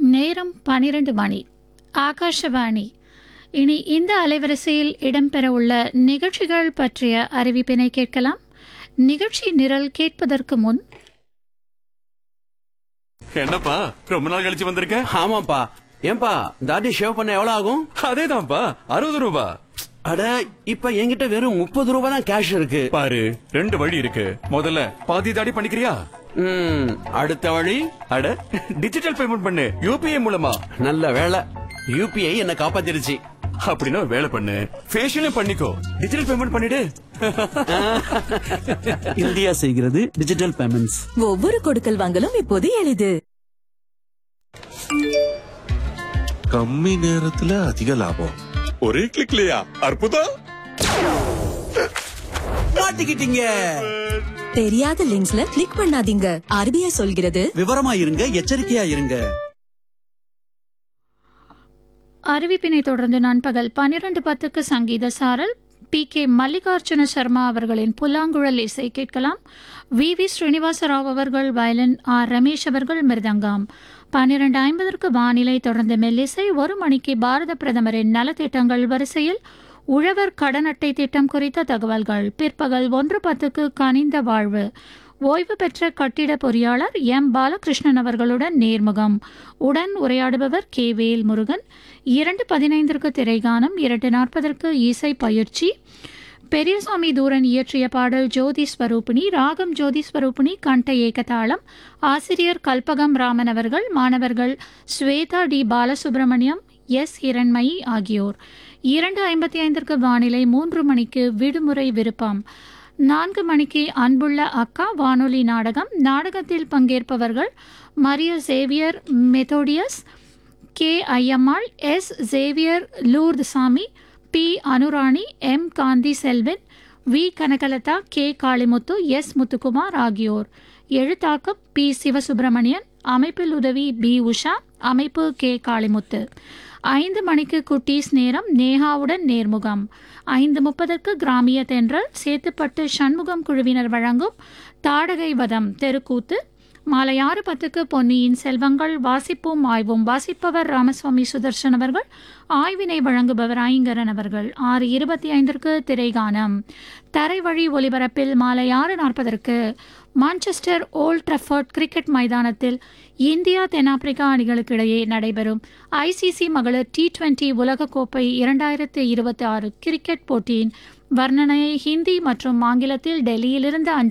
நேரம் பனிரெண்டு மணி ஆகாஷவாணி இனி இந்த அலைவரிசையில் இடம்பெறவுள்ள நிகழ்ச்சிகள் பற்றிய அறிவிப்பினை கேட்கலாம் நிகழ்ச்சி நிரல் கேட்பதற்கு முன் என்னப்பா ரொம்ப நாள் கழிச்சு வந்திருக்க ஆமாப்பா ஏன்பா தாடி ஷேவ் பண்ண எவ்வளவு ஆகும் அதேதான்ப்பா அறுபது ரூபா அட இப்ப என்கிட்ட வெறும் முப்பது ரூபாய் தான் கேஷ் இருக்கு பாரு ரெண்டு வழி இருக்கு முதல்ல பாதி தாடி பண்ணிக்கிறியா ம், அடுத்த வழி அட டிஜிட்டல் பேமெண்ட் பண்ணு யூபிஐ மூலமா நல்ல வேலை யூபிஐ என்ன காப்பாத்திருச்சு அப்படின்னா ஒரு வேலை பண்ணு ஃபேஷியலும் பண்ணிக்கோ டிஜிட்டல் பேமெண்ட் பண்ணிடு இந்தியா செய்கிறது டிஜிட்டல் பேமெண்ட்ஸ் ஒவ்வொரு கொடுக்கல் வாங்கலும் இப்போது எளிது கம்மி நேரத்துல அதிக லாபம் ஒரே கிளிக்லயா அற்புதம் மாட்டிக்கிட்டீங்க தெரியாத லிங்க்ஸ்ல கிளிக் பண்ணாதீங்க ஆர்பிஐ சொல்கிறது விவரமா இருங்க எச்சரிக்கையா இருங்க அறிவிப்பினை தொடர்ந்து நண்பகல் பனிரெண்டு பத்துக்கு சங்கீத சாரல் பி கே மல்லிகார்ஜுன சர்மா அவர்களின் புல்லாங்குழல் இசை கேட்கலாம் வி வி ஸ்ரீனிவாச ராவ் அவர்கள் வயலின் ஆர் ரமேஷ் அவர்கள் மிருதங்கம் பன்னிரண்டு ஐம்பதற்கு வானிலை தொடர்ந்து மெல்லிசை ஒரு மணிக்கு பாரத பிரதமரின் நலத்திட்டங்கள் வரிசையில் உழவர் கடன் அட்டை திட்டம் குறித்த தகவல்கள் பிற்பகல் ஒன்று பத்துக்கு கனிந்த வாழ்வு ஓய்வு பெற்ற கட்டிட பொறியாளர் எம் பாலகிருஷ்ணன் அவர்களுடன் நேர்முகம் உடன் உரையாடுபவர் கே வேல் முருகன் இரண்டு பதினைந்திற்கு திரைகானம் இரண்டு நாற்பதற்கு இசை பயிற்சி பெரியசாமி தூரன் இயற்றிய பாடல் ஜோதி ஸ்வரூபிணி ராகம் ஜோதி ஸ்வரூபிணி கண்ட ஏகதாளம் ஆசிரியர் கல்பகம் ராமன் அவர்கள் மாணவர்கள் ஸ்வேதா டி பாலசுப்ரமணியம் எஸ் ஹிரண்மயி ஆகியோர் இரண்டு ஐம்பத்தி ஐந்திற்கு வானிலை மூன்று மணிக்கு விடுமுறை விருப்பம் நான்கு மணிக்கு அன்புள்ள அக்கா வானொலி நாடகம் நாடகத்தில் பங்கேற்பவர்கள் Maria Xavier Methodius K Ayyammal S Xavier Lourdusamy P Anurani M Gandhi Selvan V Kanakalatha K Kalimuthu S Muthukumar ஆகியோர் எழுத்தாக்கம் பி சிவசுப்பிரமணியன் அமைப்பில் உதவி பி உஷா அமைப்பு கே காளிமுத்து ஐந்து மணிக்கு குட்டீஸ் நேரம் நேஹாவுடன் நேர்முகம் ஐந்து முப்பதற்கு கிராமிய தென்றல் சேத்துப்பட்டு சண்முகம் குழுவினர் வழங்கும் தாடகை வதம் தெருக்கூத்து மாலை ஆறு பத்துக்கு பொன்னியின் செல்வங்கள் வாசிப்போம் ஆய்வும் வாசிப்பவர் ராமசுவாமி சுதர்சன் அவர்கள் ஆய்வினை வழங்குபவர் ஐங்கரன் அவர்கள் ஆறு இருபத்தி ஐந்திற்கு திரைகானம் தரைவழி ஒலிபரப்பில் மாலை ஆறு நாற்பதற்கு மான்செஸ்டர் ஓல்ட் ட்ரஃபர்ட் கிரிக்கெட் மைதானத்தில் இந்தியா தென்னாப்பிரிக்கா அணிகளுக்கு இடையே நடைபெறும் ஐசிசி மகளிர் டி டுவெண்டி உலகக்கோப்பை இரண்டாயிரத்து இருபத்தி ஆறு கிரிக்கெட் போட்டியின் வர்ணனையை ஹிந்தி மற்றும் ஆங்கிலத்தில் டெல்லியிலிருந்து அஞ்சல்